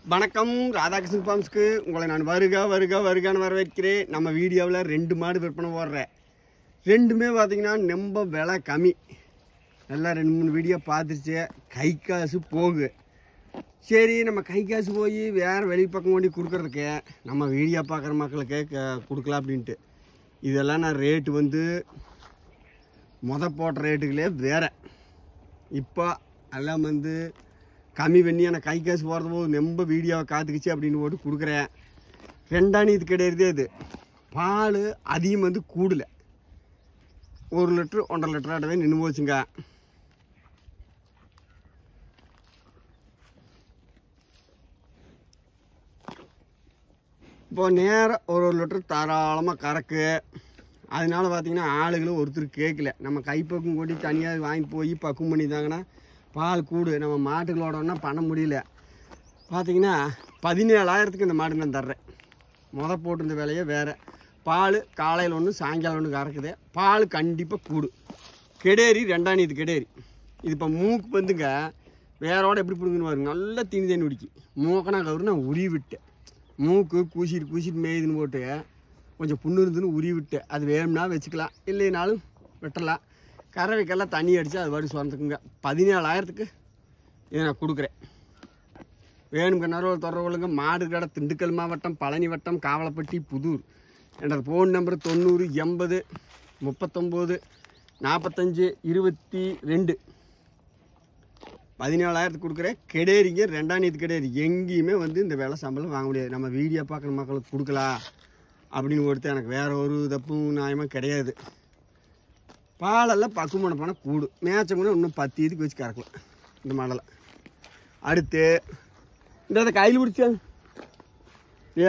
வணக்கம் ராதாகிருஷ்ணன் ஃபார்ம்ஸ்க்கு உங்களை நான் வருக வருக வருகான்னு வரவேற்கிறேன் நம்ம வீடியோவில் ரெண்டு மாடு விற்பனை போடுறேன் ரெண்டுமே பார்த்தீங்கன்னா ரொம்ப விலை கம்மி எல்லாம் ரெண்டு மூணு வீடியோ பார்த்துருச்சு கை காசு போகு சரி நம்ம கை காசு போய் வேறு வெளி பக்கம் கொண்டு கொடுக்குறதுக்கு நம்ம வீடியோ பார்க்குற மக்களுக்கு க- கொடுக்கலாம் அப்படின்ட்டு இதெல்லாம் நான் ரேட்டு வந்து முத போட்ட ரேட்டுகளே வேற இப்போ எல்லாம் வந்து கம்மி பண்ணி எனக்கு கை காசு போகிறது போது ரொம்ப வீடியோவை காத்துக்குச்சு அப்படின்னு போட்டு கொடுக்குறேன் ரெண்டாணி இது கிடையாது அது பால் அதிகம் வந்து கூடல ஒரு லிட்ரு ஒன்றரை லிட்டர் ஆட்டவே நின்று போச்சுங்க இப்போ நேராக ஒரு ஒரு லிட்டர் தாராளமாக கறக்கு அதனால பார்த்தீங்கன்னா ஆளுகளும் ஒருத்தர் கேட்கல நம்ம கைப்பக்கம் கொட்டி தனியாக வாங்கி போய் பக்குவம் பண்ணிட்டாங்கன்னா பால் கூடு நம்ம மாட்டுகளோடனா பண்ண முடியல பார்த்தீங்கன்னா பதினேழாயிரத்துக்கு இந்த மாடு நான் தர்றேன் முத போட்டிருந்த விலையே வேறு பால் காலையில் ஒன்று சாயங்காலம் ஒன்று கறக்குது பால் கண்டிப்பாக கூடு கெடேரி ரெண்டாம் இது கெடேரி இது இப்போ மூக்கு வந்துங்க வேறோட எப்படி பிடுங்கன்னு பாருங்க நல்லா தீனி தண்ணி குடிக்கும் மூக்கனா கவுரு நான் உருவி விட்டேன் மூக்கு கூசிட்டு கூசிட்டு மேயுதுன்னு போட்டு கொஞ்சம் புண்ணு இருந்துன்னு உருவி விட்டேன் அது வேணும்னா வச்சுக்கலாம் இல்லைனாலும் வெட்டலாம் கறவைக்கெல்லாம் தண்ணி அடித்து அது பாட்டு சுரந்துக்குங்க பதினேழாயிரத்துக்கு இதை நான் கொடுக்குறேன் வேணுங்க நரவல் தொடர்புகளுங்க மாடு கடை திண்டுக்கல் மாவட்டம் பழனி வட்டம் காவலப்பட்டி புதூர் எனது ஃபோன் நம்பர் தொண்ணூறு எண்பது முப்பத்தொம்போது நாற்பத்தஞ்சு இருபத்தி ரெண்டு பதினேழாயிரத்துக்கு கொடுக்குறேன் கெடேரிங்க ரெண்டாம் நீத்து கிடையாது எங்கேயுமே வந்து இந்த வேலை சம்பளம் வாங்க முடியாது நம்ம வீடியோ பார்க்குற மக்களுக்கு கொடுக்கலாம் அப்படின்னு கொடுத்து எனக்கு வேற ஒரு தப்பும் நியாயமாக கிடையாது பாலெல்லாம் பக்குவமான பணம் கூடும் மேய்ச்சம் கூட இன்னும் பத்து இதுக்கு வச்சு கறக்கலாம் இந்த மாடலை அடுத்து இந்த இதை கையில் பிடிச்சா ஏ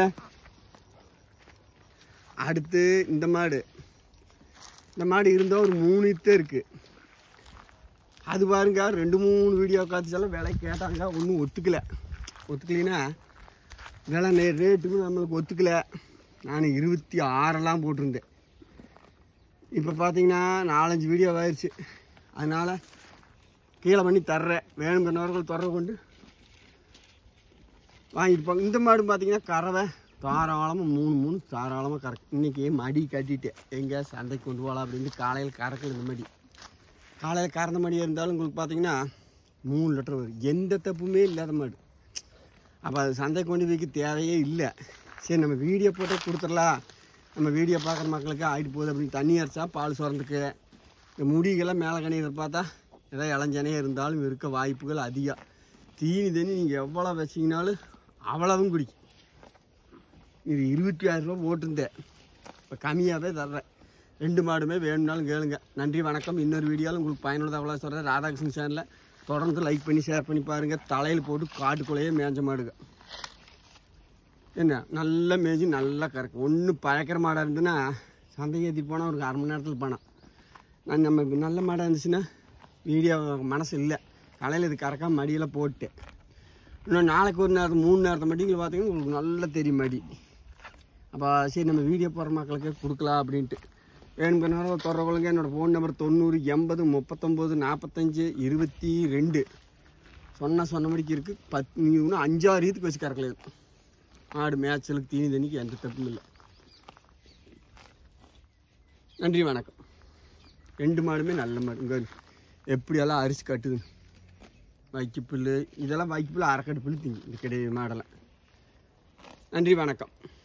அடுத்து இந்த மாடு இந்த மாடு இருந்தால் ஒரு மூணு இத்தே இருக்குது அது பாருங்க ரெண்டு மூணு வீடியோ காத்துச்சாலும் விலை கேட்டாங்க ஒன்றும் ஒத்துக்கல ஒத்துக்கலைன்னா விலை நே ரேட்டுக்கு நம்மளுக்கு ஒத்துக்கல நான் இருபத்தி ஆறெல்லாம் போட்டிருந்தேன் இப்போ பார்த்தீங்கன்னா நாலஞ்சு வீடியோ ஆயிடுச்சு அதனால் கீழே பண்ணி தர்றேன் வேணுங்கிறவர்கள் தொடர்பு கொண்டு வாங்கிட்டு போங்க இந்த மாடு பார்த்தீங்கன்னா கறவை தாராளமாக மூணு மூணு தாராளமாக கறக்கு இன்றைக்கி மடி கட்டிட்டேன் எங்கே சந்தைக்கு கொண்டு போகலாம் அப்படின்ட்டு காலையில் கறக்குது இந்த மடி காலையில் கறந்த மடியாக இருந்தாலும் உங்களுக்கு பார்த்தீங்கன்னா மூணு லிட்டர் வரும் எந்த தப்புமே இல்லாத மாடு அப்போ அது சந்தைக்கு கொண்டு வைக்க தேவையே இல்லை சரி நம்ம வீடியோ போட்டே கொடுத்துடலாம் நம்ம வீடியோ பார்க்குற மக்களுக்கு ஆகிட்டு போகுது அப்படின்னு தண்ணி அரைச்சா பால் சுரந்துக்கு இந்த முடிகள்லாம் மேலே கணிக்கிறத பார்த்தா ஏதோ இளஞ்சனையாக இருந்தாலும் இருக்க வாய்ப்புகள் அதிகம் தீனி தண்ணி நீங்கள் எவ்வளோ வச்சிங்கனாலும் அவ்வளவும் குடிக்கும் இது இருபத்தி ஆயிரம் ரூபா போட்டிருந்தேன் இப்போ கம்மியாகவே தர்றேன் ரெண்டு மாடுமே வேணும்னாலும் கேளுங்க நன்றி வணக்கம் இன்னொரு வீடியோவில் உங்களுக்கு பயனுள்ள தகவலாக சொல்கிறேன் ராதாகிருஷ்ணன் சேனலில் தொடர்ந்து லைக் பண்ணி ஷேர் பண்ணி பாருங்கள் தலையில் போட்டு காட்டுக்குள்ளேயே மேஞ்ச மாடுங்க என்ன நல்லா மேய்ஞ்சி நல்லா கறக்கும் ஒன்று பழக்கிற மாடாக இருந்துன்னா சந்தைக்கு ஏற்றி போனால் ஒரு அரை மணி நேரத்தில் பணம் நான் நம்ம நல்ல மாடாக இருந்துச்சுன்னா வீடியோ மனசு இல்லை காலையில் இது கறக்காம மடியில் போட்டேன் இன்னும் நாளைக்கு ஒரு நேரத்து மூணு நேரத்தை மடிங்களை பார்த்தீங்கன்னா உங்களுக்கு நல்லா தெரியும் மடி அப்போ சரி நம்ம வீடியோ போகிற மக்களுக்கு கொடுக்கலாம் அப்படின்ட்டு வேணுங்கிற நேரம் தொடர்புகளுங்க என்னோடய ஃபோன் நம்பர் தொண்ணூறு எண்பது முப்பத்தொம்போது நாற்பத்தஞ்சு இருபத்தி ரெண்டு சொன்ன சொன்ன மணிக்கு இருக்குது பத் நீ இன்னும் அஞ்சாறு இதுக்கு வச்சு கறக்கல ஆடு மேய்ச்சலுக்கு தீனி தண்ணிக்கு எந்த தப்பும் இல்லை நன்றி வணக்கம் ரெண்டு மாடுமே நல்ல மாடு இங்கே எப்படியெல்லாம் அரிசி கட்டுது வைக்கப்புல் இதெல்லாம் வைக்கப்புல் அரைக்கட்டு புல் திங்கும் இந்த கிடையாது மாடெல்லாம் நன்றி வணக்கம்